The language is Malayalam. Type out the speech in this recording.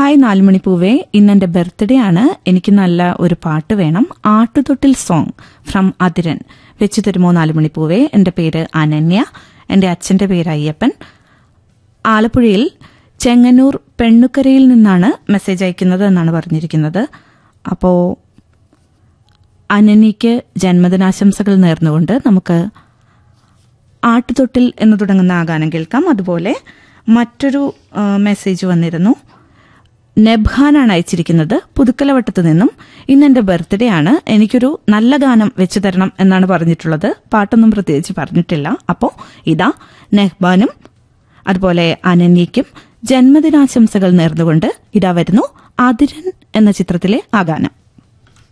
ഹായ് നാലുമണിപ്പൂവേ ഇന്നെന്റെ ബർത്ത്ഡേ ആണ് എനിക്ക് നല്ല ഒരു പാട്ട് വേണം ആട്ടുതൊട്ടിൽ സോങ് ഫ്രം അതിരൻ വെച്ചു തരുമോ നാലുമണിപ്പൂവേ എന്റെ പേര് അനന്യ എന്റെ അച്ഛന്റെ പേര് അയ്യപ്പൻ ആലപ്പുഴയിൽ ചെങ്ങന്നൂർ പെണ്ണുക്കരയിൽ നിന്നാണ് മെസ്സേജ് അയക്കുന്നത് എന്നാണ് പറഞ്ഞിരിക്കുന്നത് അപ്പോ അനന്യയ്ക്ക് ജന്മദിനാശംസകൾ നേർന്നുകൊണ്ട് നമുക്ക് ആട്ടുതൊട്ടിൽ എന്ന് തുടങ്ങുന്ന ആ ഗാനം കേൾക്കാം അതുപോലെ മറ്റൊരു ആ, മെസ്സേജ് വന്നിരുന്നു നെബ്ഹാനാണ് അയച്ചിരിക്കുന്നത് പുതുക്കലവട്ടത്ത് നിന്നും ഇന്ന് എന്റെ ബർത്ത്ഡേ ആണ് എനിക്കൊരു നല്ല ഗാനം വെച്ചു തരണം എന്നാണ് പറഞ്ഞിട്ടുള്ളത് പാട്ടൊന്നും പ്രത്യേകിച്ച് പറഞ്ഞിട്ടില്ല അപ്പോ ഇതാ നെഹ്ബാനും അതുപോലെ അനന്യയ്ക്കും ജന്മദിനാശംസകൾ നേർന്നുകൊണ്ട് ഇതാ വരുന്നു അതിരൻ എന്ന ചിത്രത്തിലെ ആ ഗാനം